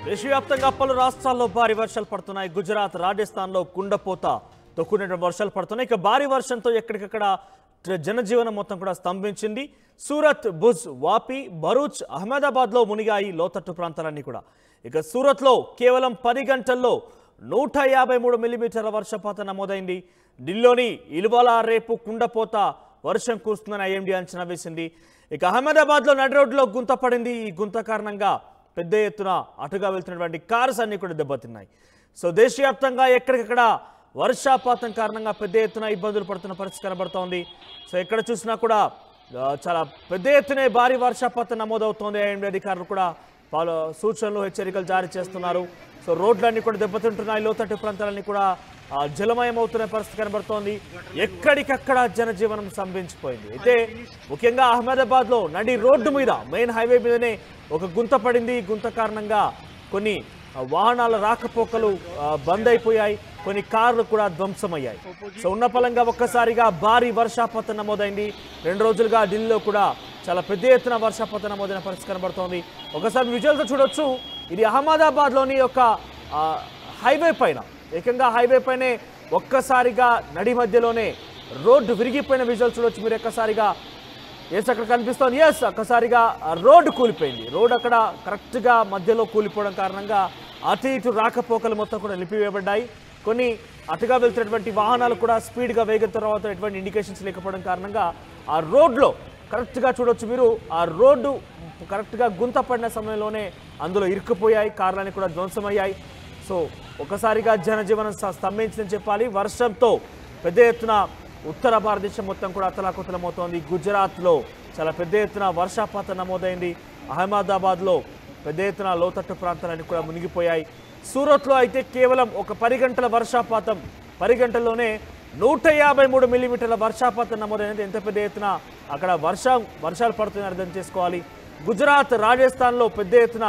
దేశవ్యాప్తంగా పలు రాష్ట్రాల్లో భారీ వర్షాలు పడుతున్నాయి గుజరాత్ రాజస్థాన్లో కుండపోతతో కూడిన వర్షాలు పడుతున్నాయి ఇక భారీ వర్షంతో ఎక్కడికక్కడ ట్ర- జనజీవనం మొత్తం కూడా స్తంభించింది సూరత్ భుజ్ వాపి భరూచ్ అహ్మదాబాద్లో మునిగాయి లోతట్టు ప్రాంతాలన్నీ కూడా ఇక సూరత్లో కేవలం పది గంటల్లో నూట యాభై మూడు మిల్లీమీటర్ల వర్షపాతం నమోదైంది ఢిల్లీలోని ఇలువల రేపు కుండపోత వర్షం కురుస్తుందని ఐఎండీ అంచనా వేసింది ఇక అహ్మదాబాద్లో నడి రోడ్లో గుంత పడింది ఈ గుంత కారణంగా పెద్ద ఎత్తున అటుగా వెళ్తున్నటువంటి కార్స్ అన్ని కూడా దెబ్బతిన్నాయి సో దేశవ్యాప్తంగా ఎక్కడికక్కడ వర్షాపాతం కారణంగా పెద్ద ఎత్తున ఇబ్బందులు పడుతున్న పరిస్థితి కనబడుతోంది సో ఎక్కడ చూసినా కూడా ఆ, చాలా పెద్ద ఎత్తునే భారీ వర్షాపాతం నమోదవుతోంది ఐఎండీ అధికారులు కూడా పలు సూచనలు హెచ్చరికలు జారీ చేస్తున్నారు సో రోడ్లన్నీ కూడా దెబ్బతింటున్నాయి లోతట్టు ప్రాంతాలన్నీ కూడా ఆ, జలమయం అవుతున్న పరిస్థితి కనబడుతోంది ఎక్కడికక్కడ జనజీవనం స్తంభించిపోయింది అయితే ముఖ్యంగా అహ్మదాబాద్ లో నడి రోడ్డు మీద మెయిన్ హైవే మీదనే ఒక గుంత పడింది ఈ గుంత కారణంగా కొన్ని ఆ, వాహనాల రాకపోకలు ఆ, బంద్ అయిపోయాయి కొన్ని కార్లు కూడా ధ్వంసమయ్యాయి సో ఉన్న పలంగా ఒక్కసారిగా భారీ వర్షాపాతం నమోదైంది రెండు రోజులుగా ఢిల్లీలో కూడా చాలా పెద్ద ఎత్తున వర్షాపాతం నమోదైన పరిస్థితి కనబడుతోంది ఒకసారి విజువల్తో చూడొచ్చు ఇది అహ్మదాబాద్లోని ఒక ఆ, హైవే పైన ఏకంగా హైవే పైనే ఒక్కసారిగా నడి మధ్యలోనే రోడ్డు విరిగిపోయిన విజువల్ చూడొచ్చు మీరు ఒక్కసారిగా ఎస్ అక్కడ కనిపిస్తోంది ఎస్ ఒక్కసారిగా ఆ రోడ్డు కూలిపోయింది రోడ్ అక్కడ కరెక్ట్గా మధ్యలో కూలిపోవడం కారణంగా అటు ఇటు రాకపోకలు మొత్తం కూడా నిలిపివేయబడ్డాయి కొన్ని అటుగా వెళ్తున్నటువంటి వాహనాలు కూడా స్పీడ్గా వేగం తర్వాత ఎటువంటి ఇండికేషన్స్ లేకపోవడం కారణంగా ఆ రోడ్లో కరెక్ట్గా చూడొచ్చు మీరు ఆ రోడ్డు కరెక్ట్గా గుంత పడిన సమయంలోనే అందులో ఇరుక్కుపోయాయి కార్లన్నీ కూడా ధ్వంసమయ్యాయి సో ఒకసారిగా జనజీవనం స్త- స్తంభించిందని చెప్పాలి వర్షంతో పెద్ద ఎత్తున ఉత్తర భారతదేశం మొత్తం కూడా అతలాకుతలమవుతోంది గుజరాత్లో చాలా పెద్ద ఎత్తున వర్షాపాతం నమోదైంది అహ్మదాబాద్లో పెద్ద ఎత్తున లోతట్టు ప్రాంతాలన్నీ కూడా మునిగిపోయాయి సూరత్లో అయితే కేవలం ఒక పది గంటల వర్షాపాతం పది గంటల్లోనే నూట యాభై మూడు మిల్లీమీటర్ల వర్షాపాతం నమోదైనది ఎంత పెద్ద ఎత్తున అక్కడ వర్షం వర్షాలు పడుతున్నాయని అర్థం చేసుకోవాలి గుజరాత్ రాజస్థాన్లో పెద్ద ఎత్తున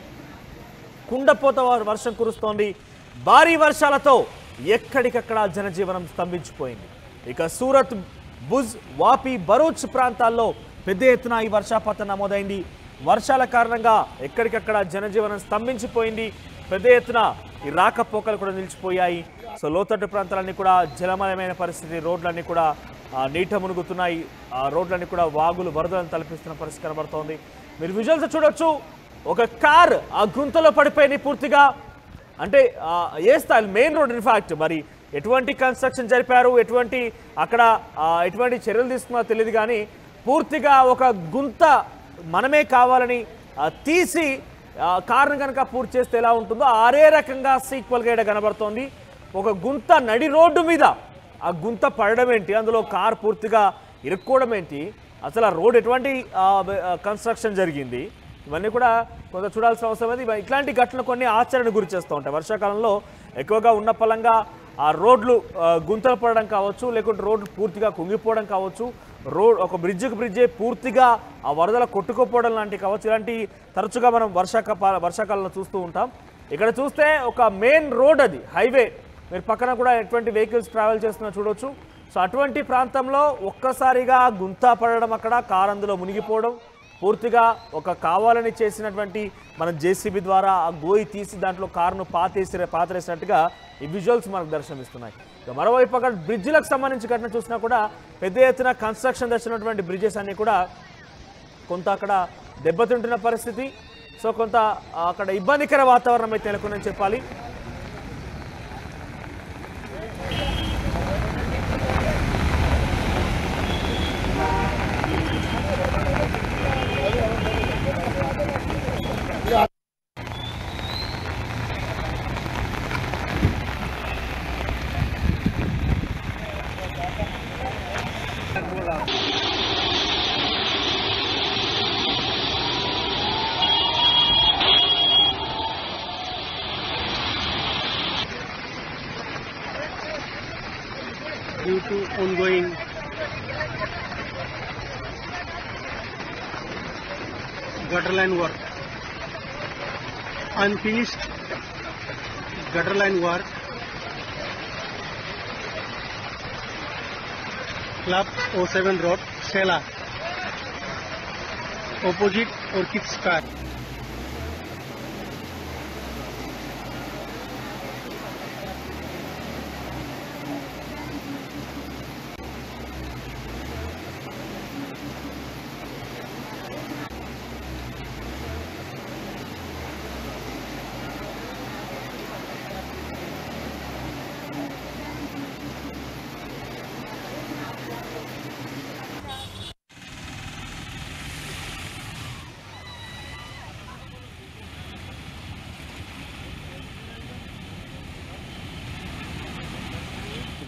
కుండపోత వ- వర్షం కురుస్తోంది భారీ వర్షాలతో ఎక్కడికక్కడ జనజీవనం స్తంభించిపోయింది ఇక సూరత్ భుజ్ వాపి భరూచ్ ప్రాంతాల్లో పెద్ద ఎత్తున ఈ వర్షాపాతం నమోదైంది వర్షాల కారణంగా ఎక్కడికక్కడ జనజీవనం స్తంభించిపోయింది పెద్ద ఎత్తున ఈ రాకపోకలు కూడా నిలిచిపోయాయి సో లోతట్టు ప్రాంతాలన్నీ కూడా జలమయమైన పరిస్థితి రోడ్లన్నీ కూడా ఆ, నీట మునుగుతున్నాయి ఆ రోడ్లన్నీ కూడా వాగులు వరదలను తలపిస్తున్న పరిస్థితి కనబడుతోంది మీరు విజువల్స్ చూడొచ్చు ఒక కార్ ఆ గుంతలో పడిపోయింది పూర్తిగా అంటే ఆ, ఏ స్థాయి మెయిన్ రోడ్ ఇన్ఫాక్ట్ మరి ఎటువంటి కన్స్ట్రక్షన్ జరిపారు ఎటువంటి అక్కడ ఆ, ఎటువంటి చర్యలు తీసుకున్నారో తెలియదు కానీ పూర్తిగా ఒక గుంత మనమే కావాలని ఆ, తీసి ఆ, కార్ను కనుక పూర్తి చేస్తే ఎలా ఉంటుందో అదే రకంగా సీక్వల్గా ఇక్కడ కనబడుతోంది ఒక గుంత నడి రోడ్డు మీద ఆ గుంత పడడం ఏంటి అందులో కార్ పూర్తిగా ఇరుక్కోవడం ఏంటి అసలు ఆ రోడ్ ఎటువంటి ఆ, ఆ, కన్స్ట్రక్షన్ జరిగింది ఇవన్నీ కూడా కొంత చూడాల్సిన అవసరం ఉంది ఇవ- ఇట్లాంటి ఘటనలు కొన్ని ఆశ్చర్యాన్ని గురి చేస్తూ ఉంటాయి వర్షాకాలంలో ఎక్కువగా ఉన్న పలంగా ఆ రోడ్లు ఆ, గుంతలు పడడం కావచ్చు లేకుంటే రోడ్లు పూర్తిగా కుంగిపోవడం కావచ్చు రోడ్ ఒక బ్రిడ్జికి బ్రిడ్జే పూర్తిగా ఆ వరదల కొట్టుకుపోవడం లాంటివి కావచ్చు ఇలాంటి తరచుగా మనం వర్షాక వర్షాకాలంలో చూస్తూ ఉంటాం ఇక్కడ చూస్తే ఒక మెయిన్ రోడ్ అది హైవే మీరు పక్కన కూడా ఎటువంటి వెహికల్స్ ట్రావెల్ చేస్తున్నా చూడొచ్చు సో అటువంటి ప్రాంతంలో ఒక్కసారిగా గుంత పడడం అక్కడ కార్ అందులో మునిగిపోవడం పూర్తిగా ఒక కావాలని చేసినటువంటి మన జేసీబీ ద్వారా ఆ గోయి తీసి దాంట్లో కారును పాతేసి పాతరేసినట్టుగా ఈ విజువల్స్ మనకు దర్శనమిస్తున్నాయి ఇక మరోవైపు అక్కడ బ్రిడ్జిలకు సంబంధించి ఘటన చూసినా కూడా పెద్ద ఎత్తున కన్స్ట్రక్షన్ దర్శనటువంటి బ్రిడ్జెస్ అన్ని కూడా కొంత అక్కడ దెబ్బతింటున్న పరిస్థితి సో కొంత అక్కడ ఇబ్బందికర వాతావరణం అయితే నెలకొందని చెప్పాలి due to ongoing gutter line work. Unfinished gutter line work. Club 07 Road, Sela. Opposite Orchid Square.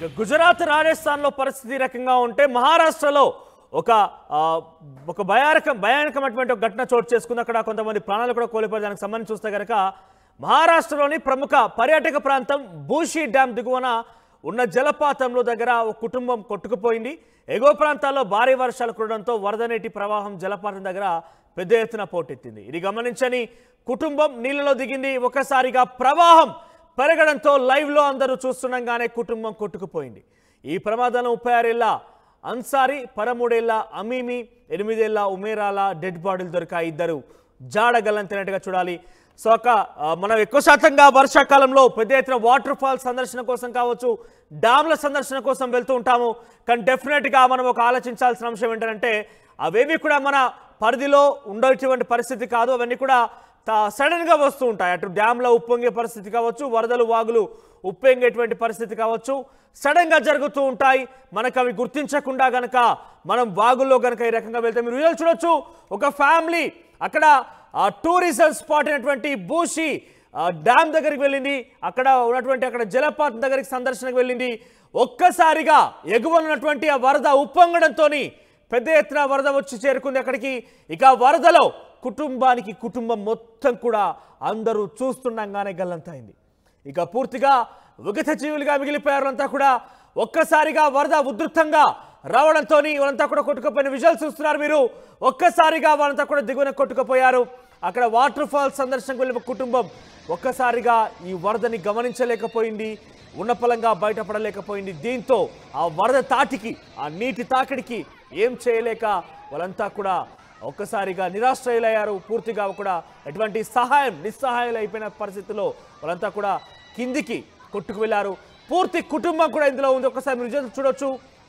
ఇక గుజరాత్ రాజస్థాన్లో పరిస్థితి ఈ రకంగా ఉంటే మహారాష్ట్రలో ఒక ఆ, ఒక భయానక భయానకమైనటువంటి ఒక ఘటన చోటు చేసుకుంది అక్కడ కొంతమంది ప్రాణాలు కూడా కోల్పోయారు దానికి సంబంధించి చూస్తే కనుక మహారాష్ట్రలోని ప్రముఖ పర్యాటక ప్రాంతం బూషి డ్యామ్ దిగువన ఉన్న జలపాతంలో దగ్గర ఒక కుటుంబం కొట్టుకుపోయింది ఎగువ ప్రాంతాల్లో భారీ వర్షాలు కురడంతో వరద నీటి ప్రవాహం జలపాతం దగ్గర పెద్ద ఎత్తున పోటెత్తింది ఇది గమనించని కుటుంబం నీళ్ళలో దిగింది ఒకసారిగా ప్రవాహం పెరగడంతో లైవ్లో అందరూ చూస్తుండగానే కుటుంబం కొట్టుకుపోయింది ఈ ప్రమాదంలో ముప్పై ఆరేళ్ల అన్సారీ పదమూడేళ్ల అమీమి ఎనిమిదేళ్ల ఉమేరాల డెడ్ బాడీలు దొరికాయి ఇద్దరు జాడ గల్లంతినట్టుగా చూడాలి సో ఒక ఆ, మనం ఎక్కువ శాతంగా వర్షాకాలంలో పెద్ద ఎత్తున వాటర్ ఫాల్ సందర్శన కోసం కావచ్చు డామ్ల సందర్శన కోసం వెళ్తూ ఉంటాము కానీ డెఫినెట్గా మనం ఒక ఆలోచించాల్సిన అంశం ఏంటంటే అవేవి కూడా మన పరిధిలో ఉండేటువంటి పరిస్థితి కాదు అవన్నీ కూడా త- సడన్గా వస్తూ ఉంటాయి అటు డ్యాంలో ఉప్పొంగే పరిస్థితి కావచ్చు వరదలు వాగులు ఉప్పొంగేటువంటి పరిస్థితి కావచ్చు సడన్గా జరుగుతూ ఉంటాయి మనకు అవి గుర్తించకుండా గనక మనం వాగుల్లో గనక ఈ రకంగా వెళ్తే మీరు వీడియోలు చూడొచ్చు ఒక ఫ్యామిలీ అక్కడ టూరిజం స్పాట్ అయినటువంటి బూషి ఆ, డ్యామ్ దగ్గరికి వెళ్ళింది అక్కడ ఉన్నటువంటి అక్కడ జలపాతం దగ్గరికి సందర్శనకు వెళ్ళింది ఒక్కసారిగా ఎగువన ఉన్నటువంటి ఆ వరద ఉప్పొంగడంతో పెద్ద ఎత్తున వరద వచ్చి చేరుకుంది అక్కడికి ఇక ఆ వరదలో కుటుంబానికి కుటుంబం మొత్తం కూడా అందరూ చూస్తుండగానే గల్లంతైంది ఇక పూర్తిగా విగత జీవులుగా మిగిలిపోయారు అంతా కూడా ఒక్కసారిగా వరద ఉధృతంగా రావడంతో వాళ్ళంతా కూడా కొట్టుకుపోయిన విజువల్స్ చూస్తున్నారు మీరు ఒక్కసారిగా వాళ్ళంతా కూడా దిగువన కొట్టుకుపోయారు అక్కడ వాటర్ ఫాల్ సందర్శనకు వెళ్ళిన కుటుంబం ఒక్కసారిగా ఈ వరదని గమనించలేకపోయింది ఉన్నపలంగా బయటపడలేకపోయింది దీంతో ఆ వరద తాటికి ఆ నీటి తాకిడికి ఏం చేయలేక వాళ్ళంతా కూడా ఒక్కసారిగా నిరాశ్రయులయ్యారు పూర్తిగా కూడా ఎటువంటి సహాయం నిస్సహాయాలు అయిపోయిన పరిస్థితిలో వాళ్ళంతా కూడా కిందికి కొట్టుకు వెళ్ళారు పూర్తి కుటుంబం కూడా ఇందులో ఉంది ఒక్కసారి మీరు నిజం చూడొచ్చు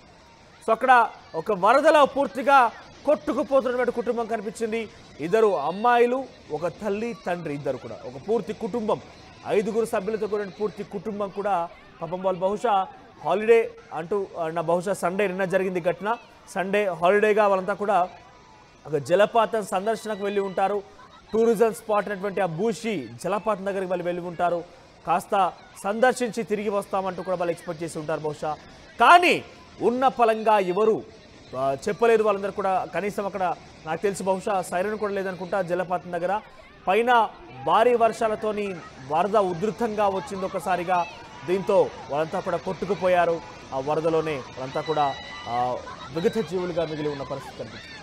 సో అక్కడ ఒక వరదలో పూర్తిగా కొట్టుకుపోతున్నటువంటి కుటుంబం కనిపించింది ఇద్దరు అమ్మాయిలు ఒక తల్లి తండ్రి ఇద్దరు కూడా ఒక పూర్తి కుటుంబం ఐదుగురు సభ్యులతో కూడిన పూర్తి కుటుంబం కూడా పాపం వాళ్ళు బహుశా హాలిడే అంటూ నా బహుశా సండే నిన్న జరిగింది ఈ ఘటన సండే హాలిడేగా వాళ్ళంతా కూడా ఒక జలపాతం సందర్శనకు వెళ్ళి ఉంటారు టూరిజం స్పాట్ అయినటువంటి ఆ బూషి జలపాతం దగ్గరికి వాళ్ళు వెళ్ళి ఉంటారు కాస్త సందర్శించి తిరిగి వస్తామంటూ కూడా వాళ్ళు ఎక్స్పెక్ట్ చేసి ఉంటారు బహుశా కానీ ఉన్న ఫలంగా ఎవరు ఆ, చెప్పలేరు వాళ్ళందరూ కూడా కనీసం అక్కడ నాకు తెలిసి బహుశా సైరన్ కూడా లేదనుకుంటా జలపాతం దగ్గర పైన భారీ వర్షాలతోని వరద ఉధృతంగా వచ్చింది ఒకసారిగా దీంతో వాళ్ళంతా కూడా కొట్టుకుపోయారు ఆ వరదలోనే వాళ్ళంతా కూడా ఆ, మిగతా జీవులుగా మిగిలి ఉన్న పరిస్థితి కనిపించింది